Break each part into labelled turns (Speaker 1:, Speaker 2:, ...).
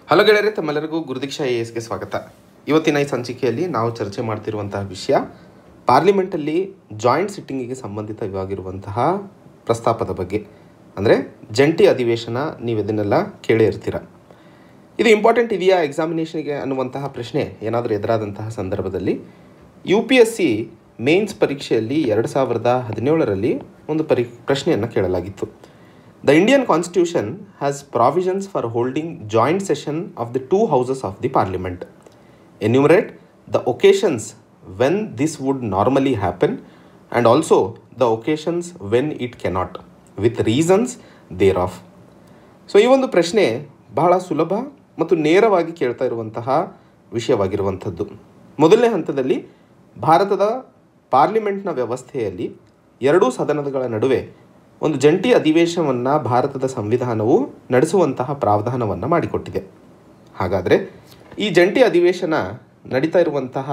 Speaker 1: hello ಗೆಳೆಯರೆ ತಮ್ಮೆಲ್ಲರಿಗೂ ಗುರುದೀಕ್ಷಾ A ಎಸ್ಗೆ ಸ್ವಾಗತ ಇವತ್ತಿನ ಈ ಸಂಚಿಕೆಯಲ್ಲಿ ನಾವು ಚರ್ಚೆ ಮಾಡ್ತಿರುವಂತಹ ವಿಷಯ ಪಾರ್ಲಿಮೆಂಟಲ್ಲಿ ಜಾಯಿಂಟ್ ಸಿಟ್ಟಿಂಗಿಗೆ ಸಂಬಂಧಿತವಾಗಿರುವಂತಹ ಪ್ರಸ್ತಾಪದ ಬಗ್ಗೆ ಅಂದರೆ ಜಂಟಿ ಅಧಿವೇಶನ ನೀವು ಇದನ್ನೆಲ್ಲ ಕೇಳೇ ಇರ್ತೀರ ಇದು ಇಂಪಾರ್ಟೆಂಟ್ ಇದೆಯಾ ಎಕ್ಸಾಮಿನೇಷನ್ಗೆ ಅನ್ನುವಂತಹ ಪ್ರಶ್ನೆ ಏನಾದರೂ ಎದುರಾದಂತಹ ಸಂದರ್ಭದಲ್ಲಿ U P S C mains ಪರೀಕ್ಷೆಯಲ್ಲಿ ಎರಡು ಸಾವಿರದ ಹದಿನೇಳರಲ್ಲಿ ಒಂದು ಪರಿ ಪ್ರಶ್ನೆಯನ್ನು ಕೇಳಲಾಗಿತ್ತು the Indian constitution has provisions for holding joint session of the two houses of the parliament enumerate the occasions when this would normally happen and also the occasions when it cannot with reasons there of so ಈ ಒಂದು ಪ್ರಶ್ನೆ ಬಹಳ ಸುಲಭ ಮತ್ತು ನೇರವಾಗಿ ಕೇಳ್ತಾ ಇರುವಂತಹ ವಿಷಯವಾಗಿರುವಂಥದ್ದು ಮೊದಲನೇ ಹಂತದಲ್ಲಿ ಭಾರತದ ಪಾರ್ಲಿಮೆಂಟ್ನ ವ್ಯವಸ್ಥೆಯಲ್ಲಿ ಎರಡೂ ಸದನಗಳ ನಡುವೆ ಒಂದು ಜಂಟಿ ಅಧಿವೇಶನವನ್ನು ಭಾರತದ ಸಂವಿಧಾನವು ನಡೆಸುವಂತಹ ಪ್ರಾವಧಾನವನ್ನು ಮಾಡಿಕೊಟ್ಟಿದೆ ಹಾಗಾದರೆ ಈ ಜಂಟಿ ಅಧಿವೇಶನ ನಡೀತಾ ಇರುವಂತಹ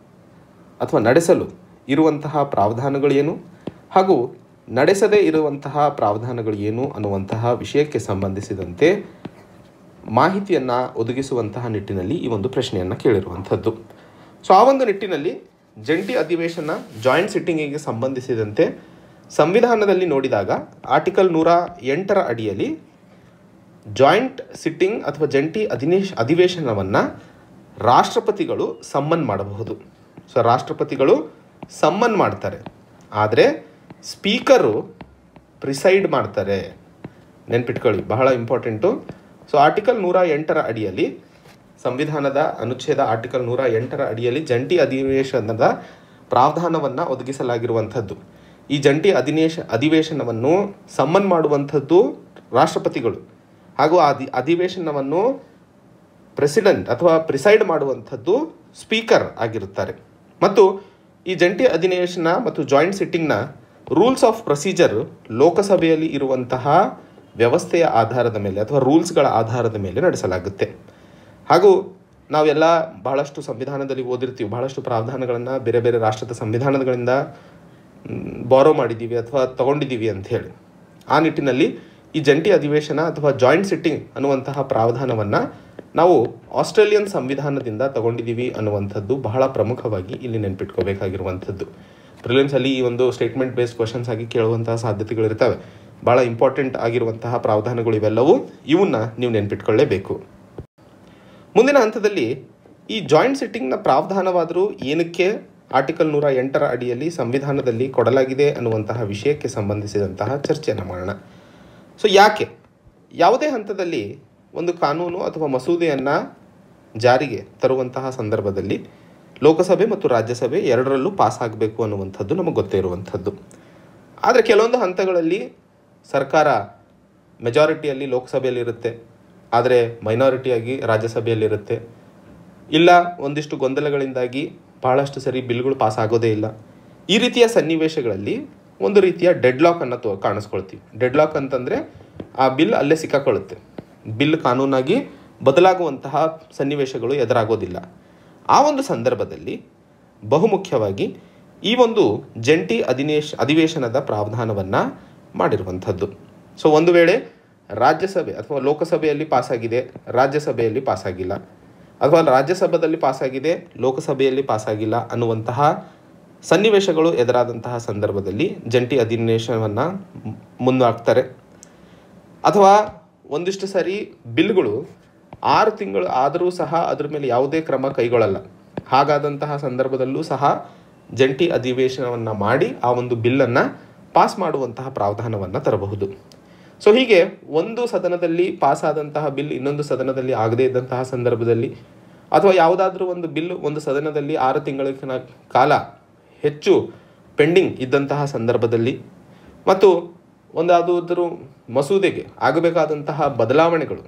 Speaker 1: ಅಥವಾ ನಡೆಸಲು ಇರುವಂತಹ ಪ್ರಾವಧಾನಗಳು ಏನು ಹಾಗೂ ನಡೆಸದೇ ಇರುವಂತಹ ಪ್ರಾವಧಾನಗಳು ಏನು ಅನ್ನುವಂತಹ ವಿಷಯಕ್ಕೆ ಸಂಬಂಧಿಸಿದಂತೆ ಮಾಹಿತಿಯನ್ನು ಒದಗಿಸುವಂತಹ ನಿಟ್ಟಿನಲ್ಲಿ ಈ ಒಂದು ಪ್ರಶ್ನೆಯನ್ನು ಕೇಳಿರುವಂಥದ್ದು ಸೊ ಆ ಒಂದು ನಿಟ್ಟಿನಲ್ಲಿ ಜಂಟಿ ಅಧಿವೇಶನ ಜಾಯಿಂಟ್ ಸಿಟ್ಟಿಂಗಿಗೆ ಸಂಬಂಧಿಸಿದಂತೆ ಸಂವಿಧಾನದಲ್ಲಿ ನೋಡಿದಾಗ ಆರ್ಟಿಕಲ್ ನೂರ ಎಂಟರ ಅಡಿಯಲ್ಲಿ ಜಾಯಿಂಟ್ ಸಿಟ್ಟಿಂಗ್ ಅಥವಾ ಜಂಟಿ ಅಧಿನೇಶ್ ಅಧಿವೇಶನವನ್ನು ರಾಷ್ಟ್ರಪತಿಗಳು ಸಮ್ಮನ್ ಮಾಡಬಹುದು ಸೊ ರಾಷ್ಟ್ರಪತಿಗಳು ಸಮ್ಮನ್ ಮಾಡ್ತಾರೆ ಆದರೆ ಸ್ಪೀಕರು ಪ್ರಿಸೈಡ್ ಮಾಡ್ತಾರೆ ನೆನ್ಪಿಟ್ಕೊಳ್ಳಿ ಬಹಳ ಇಂಪಾರ್ಟೆಂಟು ಸೊ ಆರ್ಟಿಕಲ್ ನೂರ ಎಂಟರ ಅಡಿಯಲ್ಲಿ ಸಂವಿಧಾನದ ಅನುಚ್ಛೇದ ಆರ್ಟಿಕಲ್ ನೂರ ಎಂಟರ ಅಡಿಯಲ್ಲಿ ಜಂಟಿ ಅಧಿವೇಶನದ ಪ್ರಾವಧಾನವನ್ನು ಒದಗಿಸಲಾಗಿರುವಂಥದ್ದು ಈ ಜಂಟಿ ಅಧಿನೇಶ ಅಧಿವೇಶನವನ್ನು ಸಮ್ಮನ್ ಮಾಡುವಂಥದ್ದು ರಾಷ್ಟ್ರಪತಿಗಳು ಹಾಗೂ ಆ ಅಧಿ ಅಧಿವೇಶನವನ್ನು ಪ್ರೆಸಿಡೆಂಟ್ ಅಥವಾ ಪ್ರಿಸೈಡ್ ಮಾಡುವಂಥದ್ದು ಸ್ಪೀಕರ್ ಆಗಿರುತ್ತಾರೆ ಮತ್ತು ಈ ಜಂಟಿ ಅಧಿವೇಶನ ಮತ್ತು ಜಾಯಿಂಟ್ ಸಿಟ್ಟಿಂಗ್ನ ರೂಲ್ಸ್ ಆಫ್ ಪ್ರೊಸೀಜರ್ ಲೋಕಸಭೆಯಲ್ಲಿ ಇರುವಂತಹ ವ್ಯವಸ್ಥೆಯ ಆಧಾರದ ಮೇಲೆ ಅಥವಾ ರೂಲ್ಸ್ಗಳ ಆಧಾರದ ಮೇಲೆ ನಡೆಸಲಾಗುತ್ತೆ ಹಾಗೂ ನಾವೆಲ್ಲ ಬಹಳಷ್ಟು ಸಂವಿಧಾನದಲ್ಲಿ ಓದಿರ್ತೀವಿ ಬಹಳಷ್ಟು ಪ್ರಾವಧಾನಗಳನ್ನು ಬೇರೆ ಬೇರೆ ರಾಷ್ಟ್ರದ ಸಂವಿಧಾನಗಳಿಂದ ಬಾರೋ ಮಾಡಿದ್ದೀವಿ ಅಥವಾ ತಗೊಂಡಿದ್ದೀವಿ ಅಂತ ಹೇಳಿ ಆ ನಿಟ್ಟಿನಲ್ಲಿ ಈ ಜಂಟಿ ಅಧಿವೇಶನ ಅಥವಾ ಜಾಯಿಂಟ್ ಸಿಟ್ಟಿಂಗ್ ಅನ್ನುವಂತಹ ಪ್ರಾವಧಾನವನ್ನು ನಾವು ಆಸ್ಟ್ರೇಲಿಯನ್ ಸಂವಿಧಾನದಿಂದ ತಗೊಂಡಿದ್ದೀವಿ ಅನ್ನುವಂಥದ್ದು ಬಹಳ ಪ್ರಮುಖವಾಗಿ ಇಲ್ಲಿ ನೆನ್ಪಿಟ್ಕೋಬೇಕಾಗಿರುವಂಥದ್ದು ಪ್ರಿಲಿಮ್ಸಲ್ಲಿ ಈ ಒಂದು ಸ್ಟೇಟ್ಮೆಂಟ್ ಬೇಸ್ಡ್ ಕ್ವಶನ್ಸ್ ಆಗಿ ಕೇಳುವಂತಹ ಸಾಧ್ಯತೆಗಳಿರ್ತವೆ ಭಾಳ ಇಂಪಾರ್ಟೆಂಟ್ ಆಗಿರುವಂತಹ ಪ್ರಾವಧಾನಗಳು ಇವೆಲ್ಲವೂ ಇವನ್ನ ನೀವು ನೆನ್ಪಿಟ್ಕೊಳ್ಳೇಬೇಕು ಮುಂದಿನ ಹಂತದಲ್ಲಿ ಈ ಜಾಯಿಂಟ್ ಸಿಟ್ಟಿಂಗ್ನ ಪ್ರಾವಧಾನವಾದರೂ ಏನಕ್ಕೆ ಆರ್ಟಿಕಲ್ ನೂರ ಎಂಟರ ಅಡಿಯಲ್ಲಿ ಸಂವಿಧಾನದಲ್ಲಿ ಕೊಡಲಾಗಿದೆ ಅನ್ನುವಂತಹ ವಿಷಯಕ್ಕೆ ಸಂಬಂಧಿಸಿದಂತಹ ಚರ್ಚೆಯನ್ನು ಮಾಡೋಣ ಸೊ ಯಾಕೆ ಯಾವುದೇ ಹಂತದಲ್ಲಿ ಒಂದು ಕಾನೂನು ಅಥವಾ ಮಸೂದೆಯನ್ನು ಜಾರಿಗೆ ತರುವಂತಹ ಸಂದರ್ಭದಲ್ಲಿ ಲೋಕಸಭೆ ಮತ್ತು ರಾಜ್ಯಸಭೆ ಎರಡರಲ್ಲೂ ಪಾಸ್ ಆಗಬೇಕು ಅನ್ನುವಂಥದ್ದು ನಮಗೆ ಗೊತ್ತೇ ಇರುವಂಥದ್ದು ಆದರೆ ಕೆಲವೊಂದು ಹಂತಗಳಲ್ಲಿ ಸರ್ಕಾರ ಮೆಜಾರಿಟಿಯಲ್ಲಿ ಲೋಕಸಭೆಯಲ್ಲಿರುತ್ತೆ ಆದರೆ ಮೈನಾರಿಟಿಯಾಗಿ ರಾಜ್ಯಸಭೆಯಲ್ಲಿರುತ್ತೆ ಇಲ್ಲ ಒಂದಿಷ್ಟು ಗೊಂದಲಗಳಿಂದಾಗಿ ಬಹಳಷ್ಟು ಸರಿ ಬಿಲ್ಗಳು ಪಾಸ್ ಆಗೋದೇ ಇಲ್ಲ ಈ ರೀತಿಯ ಸನ್ನಿವೇಶಗಳಲ್ಲಿ ಒಂದು ರೀತಿಯ ಡೆಡ್ಲಾಕ್ ಅನ್ನು ತೋ ಕಾಣಿಸ್ಕೊಳ್ತೀವಿ ಡೆಡ್ಲಾಕ್ ಅಂತಂದರೆ ಆ ಬಿಲ್ ಅಲ್ಲೇ ಸಿಕ್ಕಾಕೊಳ್ಳುತ್ತೆ ಬಿಲ್ ಕಾನೂನಾಗಿ ಬದಲಾಗುವಂತಹ ಸನ್ನಿವೇಶಗಳು ಎದುರಾಗೋದಿಲ್ಲ ಆ ಒಂದು ಸಂದರ್ಭದಲ್ಲಿ ಬಹುಮುಖ್ಯವಾಗಿ ಈ ಒಂದು ಜಂಟಿ ಅಧಿನೇಶ್ ಅಧಿವೇಶನದ ಪ್ರಾವಧಾನವನ್ನು ಮಾಡಿರುವಂಥದ್ದು ಸೊ ಒಂದು ವೇಳೆ ರಾಜ್ಯಸಭೆ ಅಥವಾ ಲೋಕಸಭೆಯಲ್ಲಿ ಪಾಸಾಗಿದೆ ರಾಜ್ಯಸಭೆಯಲ್ಲಿ ಪಾಸಾಗಿಲ್ಲ ಅಥವಾ ರಾಜ್ಯಸಭೆಯಲ್ಲಿ ಪಾಸಾಗಿದೆ ಲೋಕಸಭೆಯಲ್ಲಿ ಪಾಸಾಗಿಲ್ಲ ಅನ್ನುವಂತಹ ಸನ್ನಿವೇಶಗಳು ಎದುರಾದಂತಹ ಸಂದರ್ಭದಲ್ಲಿ ಜಂಟಿ ಅಧಿವೇಶನವನ್ನು ಮುಂದಾಕ್ತಾರೆ ಅಥವಾ ಒಂದಿಷ್ಟು ಸರಿ ಬಿಲ್ಗಳು ಆರು ತಿಂಗಳು ಆದರೂ ಸಹ ಅದರ ಮೇಲೆ ಯಾವುದೇ ಕ್ರಮ ಕೈಗೊಳ್ಳಲ್ಲ ಹಾಗಾದಂತಹ ಸಂದರ್ಭದಲ್ಲೂ ಸಹ ಜಂಟಿ ಅಧಿವೇಶನವನ್ನು ಮಾಡಿ ಆ ಒಂದು ಬಿಲ್ಲನ್ನು ಪಾಸ್ ಮಾಡುವಂತಹ ಪ್ರಾವಧಾನವನ್ನು ತರಬಹುದು ಸೊ ಹೀಗೆ ಒಂದು ಸದನದಲ್ಲಿ ಪಾಸ್ ಆದಂತಹ ಬಿಲ್ ಇನ್ನೊಂದು ಸದನದಲ್ಲಿ ಆಗದೇ ಇದ್ದಂತಹ ಸಂದರ್ಭದಲ್ಲಿ ಅಥವಾ ಯಾವುದಾದ್ರೂ ಒಂದು ಬಿಲ್ ಒಂದು ಸದನದಲ್ಲಿ ಆರು ತಿಂಗಳ ಕಾಲ ಹೆಚ್ಚು ಪೆಂಡಿಂಗ್ ಇದ್ದಂತಹ ಸಂದರ್ಭದಲ್ಲಿ ಮತ್ತು ಒಂದಾದರೂ ಮಸೂದೆಗೆ ಆಗಬೇಕಾದಂತಹ ಬದಲಾವಣೆಗಳು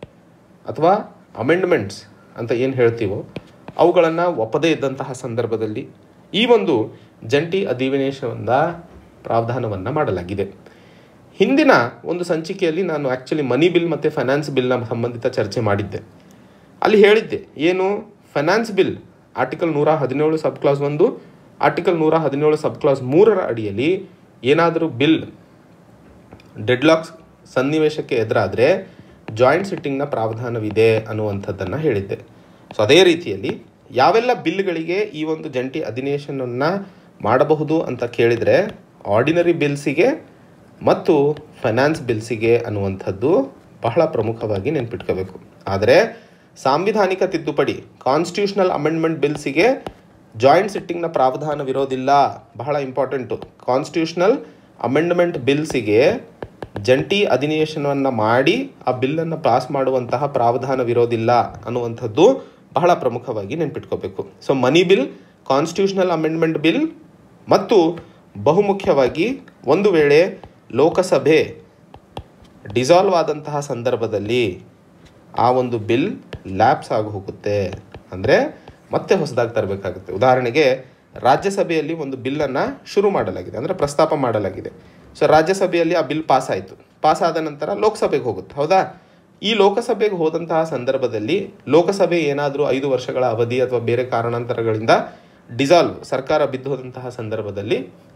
Speaker 1: ಅಥವಾ ಅಮೆಂಡ್ಮೆಂಟ್ಸ್ ಅಂತ ಏನು ಹೇಳ್ತೀವೋ ಅವುಗಳನ್ನು ಒಪ್ಪದೇ ಇದ್ದಂತಹ ಸಂದರ್ಭದಲ್ಲಿ ಈ ಒಂದು ಜಂಟಿ ಅಧಿವೇಶನದ ಪ್ರಾವಧಾನವನ್ನು ಮಾಡಲಾಗಿದೆ ಹಿಂದಿನ ಒಂದು ಸಂಚಿಕೆಯಲ್ಲಿ ನಾನು ಆ್ಯಕ್ಚುಲಿ ಮನಿ ಬಿಲ್ ಮತ್ತು ಫೈನಾನ್ಸ್ ಬಿಲ್ನ ಸಂಬಂಧಿತ ಚರ್ಚೆ ಮಾಡಿದ್ದೆ ಅಲ್ಲಿ ಹೇಳಿದ್ದೆ ಏನು ಫೈನಾನ್ಸ್ ಬಿಲ್ ಆರ್ಟಿಕಲ್ ನೂರ ಹದಿನೇಳು ಸಬ್ ಕ್ಲಾಸ್ ಒಂದು ಆರ್ಟಿಕಲ್ ನೂರ ಹದಿನೇಳು ಸಬ್ ಕ್ಲಾಸ್ ಮೂರರ ಅಡಿಯಲ್ಲಿ ಏನಾದರೂ ಬಿಲ್ ಡೆಡ್ಲಾಕ್ಸ್ ಸನ್ನಿವೇಶಕ್ಕೆ ಎದುರಾದರೆ ಜಾಯಿಂಟ್ ಸಿಟ್ಟಿಂಗ್ನ ಪ್ರಾವಧಾನವಿದೆ ಅನ್ನುವಂಥದ್ದನ್ನು ಹೇಳಿದ್ದೆ ಸೊ ಅದೇ ರೀತಿಯಲ್ಲಿ ಯಾವೆಲ್ಲ ಬಿಲ್ಗಳಿಗೆ ಈ ಒಂದು ಜಂಟಿ ಅಧಿವೇಶನವನ್ನು ಮಾಡಬಹುದು ಅಂತ ಕೇಳಿದರೆ ಆರ್ಡಿನರಿ ಬಿಲ್ಸಿಗೆ ಮತ್ತು ಫೈನಾನ್ಸ್ ಬಿಲ್ಸಿಗೆ ಅನ್ನುವಂಥದ್ದು ಬಹಳ ಪ್ರಮುಖವಾಗಿ ನೆನ್ಪಿಟ್ಕೋಬೇಕು ಆದರೆ ಸಾಂವಿಧಾನಿಕ ತಿದ್ದುಪಡಿ ಕಾನ್ಸ್ಟಿಟ್ಯೂಷನಲ್ ಅಮೆಂಡ್ಮೆಂಟ್ ಬಿಲ್ಸಿಗೆ ಜಾಯಿಂಟ್ ಸಿಟ್ಟಿಂಗ್ನ ಪ್ರಾವಧಾನವಿರೋದಿಲ್ಲ ಬಹಳ ಇಂಪಾರ್ಟೆಂಟು ಕಾನ್ಸ್ಟಿಟ್ಯೂಷನಲ್ ಅಮೆಂಡ್ಮೆಂಟ್ ಬಿಲ್ಸಿಗೆ ಜಂಟಿ ಅಧಿವೇಶನವನ್ನು ಮಾಡಿ ಆ ಬಿಲ್ಲನ್ನು ಪಾಸ್ ಮಾಡುವಂತಹ ಪ್ರಾವಧಾನವಿರೋದಿಲ್ಲ ಅನ್ನುವಂಥದ್ದು ಬಹಳ ಪ್ರಮುಖವಾಗಿ ನೆನ್ಪಿಟ್ಕೋಬೇಕು so money bill constitutional amendment bill ಮತ್ತು ಬಹುಮುಖ್ಯವಾಗಿ ಒಂದು ವೇಳೆ ಲೋಕಸಭೆ ಡಿಸಾಲ್ವ್ ಆದಂತಹ ಸಂದರ್ಭದಲ್ಲಿ ಆ ಒಂದು ಬಿಲ್ ಲ್ಯಾಪ್ಸ್ ಆಗಿ ಹೋಗುತ್ತೆ ಅಂದರೆ ಮತ್ತೆ ಹೊಸದಾಗಿ ತರಬೇಕಾಗುತ್ತೆ ಉದಾಹರಣೆಗೆ ರಾಜ್ಯಸಭೆಯಲ್ಲಿ ಒಂದು ಬಿಲ್ಲನ್ನು ಶುರು ಮಾಡಲಾಗಿದೆ ಅಂದರೆ ಪ್ರಸ್ತಾಪ ಮಾಡಲಾಗಿದೆ ಸೊ ರಾಜ್ಯಸಭೆಯಲ್ಲಿ ಆ ಬಿಲ್ ಪಾಸ್ ಆಯಿತು ಪಾಸ್ ಆದ ನಂತರ ಲೋಕಸಭೆಗೆ ಹೋಗುತ್ತೆ ಹೌದಾ ಈ ಲೋಕಸಭೆಗೆ ಹೋದಂತಹ ಸಂದರ್ಭದಲ್ಲಿ ಲೋಕಸಭೆ ಏನಾದರೂ ಐದು ವರ್ಷಗಳ ಅವಧಿ ಅಥವಾ ಬೇರೆ ಕಾರಣಾಂತರಗಳಿಂದ ಡಿಸಾಲ್ವ್ ಸರ್ಕಾರ ಬಿದ್ದು ಹೋದಂತಹ ಸಂದರ್ಭದಲ್ಲಿ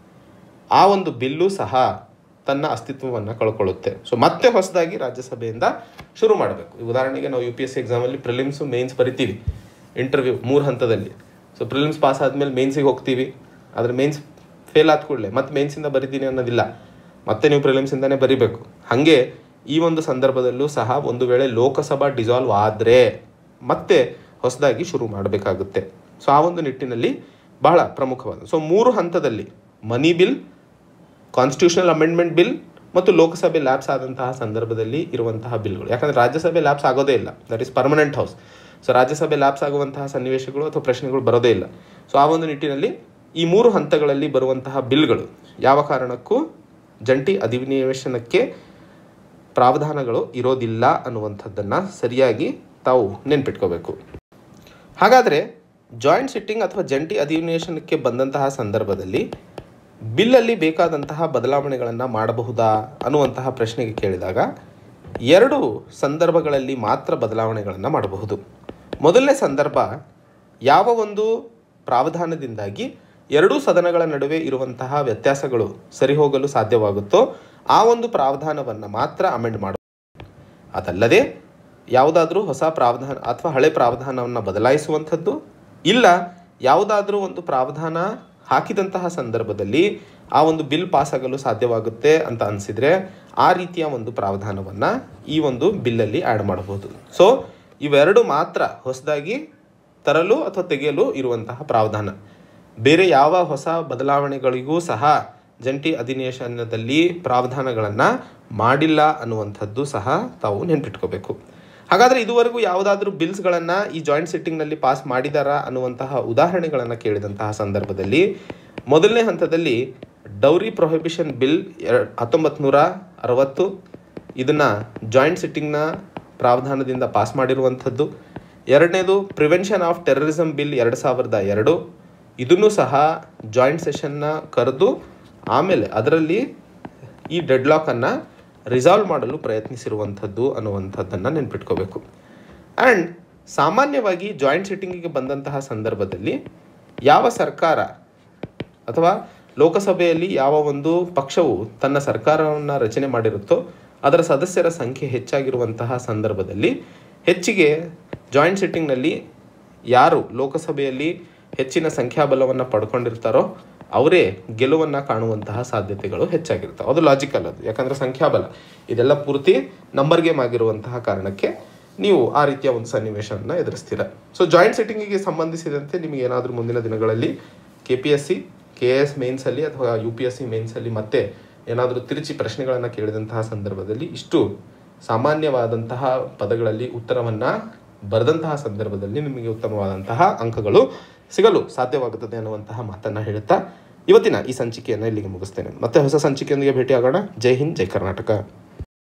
Speaker 1: ಆ ಒಂದು ಬಿಲ್ಲು ಸಹ ತನ್ನ ಅಸ್ತಿತ್ವವನ್ನು ಕಳ್ಕೊಳ್ಳುತ್ತೆ ಸೊ ಮತ್ತೆ ಹೊಸದಾಗಿ ರಾಜ್ಯಸಭೆಯಿಂದ ಶುರು ಮಾಡಬೇಕು ಉದಾಹರಣೆಗೆ ನಾವು ಯು ಪಿ ಎಸ್ ಸಿ ಎಕ್ಸಾಮಲ್ಲಿ ಪ್ರಿಲಿಮ್ಸು ಮೇನ್ಸ್ ಬರಿತೀವಿ ಇಂಟರ್ವ್ಯೂ ಮೂರು ಹಂತದಲ್ಲಿ ಸೊ ಪ್ರಿಲಿಮ್ಸ್ ಪಾಸ್ ಆದಮೇಲೆ ಮೇನ್ಸಿಗೆ ಹೋಗ್ತೀವಿ ಆದರೆ ಮೇನ್ಸ್ ಫೇಲ್ ಆದ ಕೂಡಲೇ ಮತ್ತೆ ಮೇನ್ಸಿಂದ ಬರಿತೀನಿ ಅನ್ನೋದಿಲ್ಲ ಮತ್ತೆ ನೀವು ಪ್ರಿಲಿಮ್ಸಿಂದನೇ ಬರಿಬೇಕು ಹಾಗೆ ಈ ಒಂದು ಸಂದರ್ಭದಲ್ಲೂ ಸಹ ಒಂದು ವೇಳೆ ಲೋಕಸಭಾ ಡಿಸಾಲ್ವ್ ಆದರೆ ಮತ್ತೆ ಹೊಸದಾಗಿ ಶುರು ಮಾಡಬೇಕಾಗುತ್ತೆ ಸೊ ಆ ಒಂದು ನಿಟ್ಟಿನಲ್ಲಿ ಬಹಳ ಪ್ರಮುಖವಾದ ಸೊ ಮೂರು ಹಂತದಲ್ಲಿ money bill constitutional amendment bill ಮತ್ತು ಲೋಕಸಭೆ ಲ್ಯಾಬ್ಸ್ ಆದಂತಹ ಸಂದರ್ಭದಲ್ಲಿ ಇರುವಂತಹ ಬಿಲ್ಗಳು ಯಾಕಂದರೆ ರಾಜ್ಯಸಭೆ ಲ್ಯಾಬ್ಸ್ ಆಗೋದೇ ಇಲ್ಲ that is permanent house so Rajya Sabha lapse ಆಗುವಂತಹ ಸನ್ನಿವೇಶಗಳು ಅಥವಾ ಪ್ರಶ್ನೆಗಳು ಬರೋದೇ ಇಲ್ಲ ಸೊ ಆ ಒಂದು ನಿಟ್ಟಿನಲ್ಲಿ ಈ ಮೂರು ಹಂತಗಳಲ್ಲಿ ಬರುವಂತಹ ಬಿಲ್ಗಳು ಯಾವ ಕಾರಣಕ್ಕೂ ಜಂಟಿ ಅಧಿವೇಶನಕ್ಕೆ ಪ್ರಾವಧಾನಗಳು ಇರೋದಿಲ್ಲ ಅನ್ನುವಂಥದ್ದನ್ನು ಸರಿಯಾಗಿ ತಾವು ನೆನ್ಪಿಟ್ಕೋಬೇಕು ಹಾಗಾದರೆ ಜಾಯಿಂಟ್ ಸಿಟ್ಟಿಂಗ್ ಅಥವಾ ಜಂಟಿ ಅಧಿವೇಶನಕ್ಕೆ ಬಂದಂತಹ ಸಂದರ್ಭದಲ್ಲಿ ಬಿಲ್ಲಲ್ಲಿ ಬೇಕಾದಂತಹ ಬದಲಾವಣೆಗಳನ್ನು ಮಾಡಬಹುದಾ ಅನ್ನುವಂತಹ ಪ್ರಶ್ನೆಗೆ ಕೇಳಿದಾಗ ಎರಡು ಸಂದರ್ಭಗಳಲ್ಲಿ ಮಾತ್ರ ಬದಲಾವಣೆಗಳನ್ನು ಮಾಡಬಹುದು ಮೊದಲನೇ ಸಂದರ್ಭ ಯಾವ ಒಂದು ಪ್ರಾವಧಾನದಿಂದಾಗಿ ಎರಡೂ ಸದನಗಳ ನಡುವೆ ಇರುವಂತಹ ವ್ಯತ್ಯಾಸಗಳು ಸರಿಹೋಗಲು ಸಾಧ್ಯವಾಗುತ್ತೋ ಆ ಒಂದು ಪ್ರಾವಧಾನವನ್ನು ಮಾತ್ರ ಅಮೆಂಡ್ ಮಾಡ ಅದಲ್ಲದೆ ಯಾವುದಾದ್ರೂ ಹೊಸ ಪ್ರಾವಧಾನ ಅಥವಾ ಹಳೆ ಪ್ರಾವಧಾನವನ್ನು ಬದಲಾಯಿಸುವಂಥದ್ದು ಇಲ್ಲ ಯಾವುದಾದ್ರೂ ಒಂದು ಪ್ರಾವಧಾನ ಹಾಕಿದಂತಹ ಸಂದರ್ಭದಲ್ಲಿ ಆ ಒಂದು ಬಿಲ್ ಪಾಸ್ ಆಗಲು ಸಾಧ್ಯವಾಗುತ್ತೆ ಅಂತ ಅನಿಸಿದರೆ ಆ ರೀತಿಯ ಒಂದು ಪ್ರಾವಧಾನವನ್ನು ಈ ಒಂದು ಬಿಲ್ಲಲ್ಲಿ ಆ್ಯಡ್ ಮಾಡಬಹುದು ಸೊ ಇವೆರಡು ಮಾತ್ರ ಹೊಸದಾಗಿ ತರಲು ಅಥವಾ ತೆಗೆಯಲು ಇರುವಂತಹ ಪ್ರಾವಧಾನ ಬೇರೆ ಯಾವ ಹೊಸ ಬದಲಾವಣೆಗಳಿಗೂ ಸಹ ಜಂಟಿ ಅಧಿವೇಶನದಲ್ಲಿ ಪ್ರಾವಧಾನಗಳನ್ನು ಮಾಡಿಲ್ಲ ಅನ್ನುವಂಥದ್ದು ಸಹ ತಾವು ನೆನ್ಪಿಟ್ಕೋಬೇಕು ಹಾಗಾದರೆ ಇದುವರೆಗೂ ಯಾವುದಾದ್ರೂ ಬಿಲ್ಸ್ಗಳನ್ನು ಈ ಜಾಯಿಂಟ್ ಸಿಟ್ಟಿಂಗ್ನಲ್ಲಿ ಪಾಸ್ ಮಾಡಿದಾರಾ ಅನ್ನುವಂತಹ ಉದಾಹರಣೆಗಳನ್ನು ಕೇಳಿದಂತಹ ಸಂದರ್ಭದಲ್ಲಿ ಮೊದಲನೇ ಹಂತದಲ್ಲಿ ಡೌರಿ ಪ್ರೊಹಿಬಿಷನ್ ಬಿಲ್ ಎರಡು ಹತ್ತೊಂಬತ್ತು ನೂರ ಅರವತ್ತು ಇದನ್ನು ಜಾಯಿಂಟ್ ಸಿಟ್ಟಿಂಗ್ನ ಪ್ರಾವಧಾನದಿಂದ ಪಾಸ್ ಮಾಡಿರುವಂಥದ್ದು ಎರಡನೇದು ಪ್ರಿವೆನ್ಷನ್ ಆಫ್ ಟೆರರಿಸಮ್ ಬಿಲ್ ಎರಡು ಸಾವಿರದ ಎರಡು ಇದನ್ನು ಸಹ ಜಾಯಿಂಟ್ ಸೆಷನ್ನ ಕರೆದು ಆಮೇಲೆ ಅದರಲ್ಲಿ ಈ ಡೆಡ್ಲಾಕನ್ನು ರಿಸಾಲ್ವ್ ಮಾಡಲು ಪ್ರಯತ್ನಿಸಿರುವಂಥದ್ದು ಅನ್ನುವಂಥದ್ದನ್ನು ನೆನ್ಪಿಟ್ಕೋಬೇಕು ಆ್ಯಂಡ್ ಸಾಮಾನ್ಯವಾಗಿ ಜಾಯಿಂಟ್ ಸಿಟ್ಟಿಂಗಿಗೆ ಬಂದಂತಹ ಸಂದರ್ಭದಲ್ಲಿ ಯಾವ ಸರ್ಕಾರ ಅಥವಾ ಲೋಕಸಭೆಯಲ್ಲಿ ಯಾವ ಒಂದು ಪಕ್ಷವು ತನ್ನ ಸರ್ಕಾರವನ್ನು ರಚನೆ ಮಾಡಿರುತ್ತೋ ಅದರ ಸದಸ್ಯರ ಸಂಖ್ಯೆ ಹೆಚ್ಚಾಗಿರುವಂತಹ ಸಂದರ್ಭದಲ್ಲಿ ಹೆಚ್ಚಿಗೆ ಜಾಯಿಂಟ್ ಸಿಟ್ಟಿಂಗ್ನಲ್ಲಿ ಯಾರು ಲೋಕಸಭೆಯಲ್ಲಿ ಹೆಚ್ಚಿನ ಸಂಖ್ಯಾಬಲವನ್ನು ಪಡ್ಕೊಂಡಿರ್ತಾರೋ ಅವರೇ ಗೆಲುವನ್ನು ಕಾಣುವಂತಹ ಸಾಧ್ಯತೆಗಳು ಹೆಚ್ಚಾಗಿರ್ತವೆ ಅದು ಲಾಜಿಕಲ್ ಅದು ಯಾಕಂದರೆ ಸಂಖ್ಯಾಬಲ ಇದೆಲ್ಲ ಪೂರ್ತಿ ನಂಬರ್ ಗೇಮ್ ಆಗಿರುವಂತಹ ಕಾರಣಕ್ಕೆ ನೀವು ಆ ರೀತಿಯ ಒಂದು ಸನ್ನಿವೇಶವನ್ನು ಎದುರಿಸ್ತೀರ ಸೊ ಜಾಯಿಂಟ್ ಸಿಟ್ಟಿಂಗಿಗೆ ಸಂಬಂಧಿಸಿದಂತೆ ನಿಮಗೆ ಏನಾದರೂ ಮುಂದಿನ ದಿನಗಳಲ್ಲಿ K P S C K S ಮೇನ್ಸಲ್ಲಿ ಅಥವಾ ಯು ಪಿ ಎಸ್ ಸಿ ಮೇನ್ಸಲ್ಲಿ ಮತ್ತೆ ಏನಾದರೂ ತಿರುಚಿ ಪ್ರಶ್ನೆಗಳನ್ನು ಕೇಳಿದಂತಹ ಸಂದರ್ಭದಲ್ಲಿ ಇಷ್ಟು ಸಾಮಾನ್ಯವಾದಂತಹ ಪದಗಳಲ್ಲಿ ಉತ್ತರವನ್ನು ಬರೆದಂತಹ ಸಂದರ್ಭದಲ್ಲಿ ನಿಮಗೆ ಉತ್ತಮವಾದಂತಹ ಅಂಕಗಳು ಸಿಗಲು ಸಾಧ್ಯವಾಗುತ್ತದೆ ಅನ್ನುವಂತಹ ಮಾತನ್ನು ಹೇಳುತ್ತಾ ಇವತ್ತಿನ ಈ ಸಂಚಿಕೆಯನ್ನು ಇಲ್ಲಿಗೆ ಮುಗಿಸ್ತೇನೆ ಮತ್ತೆ ಹೊಸ ಸಂಚಿಕೆಯೊಂದಿಗೆ ಭೇಟಿಯಾಗೋಣ ಜೈ ಹಿಂದ್ ಜೈ ಕರ್ನಾಟಕ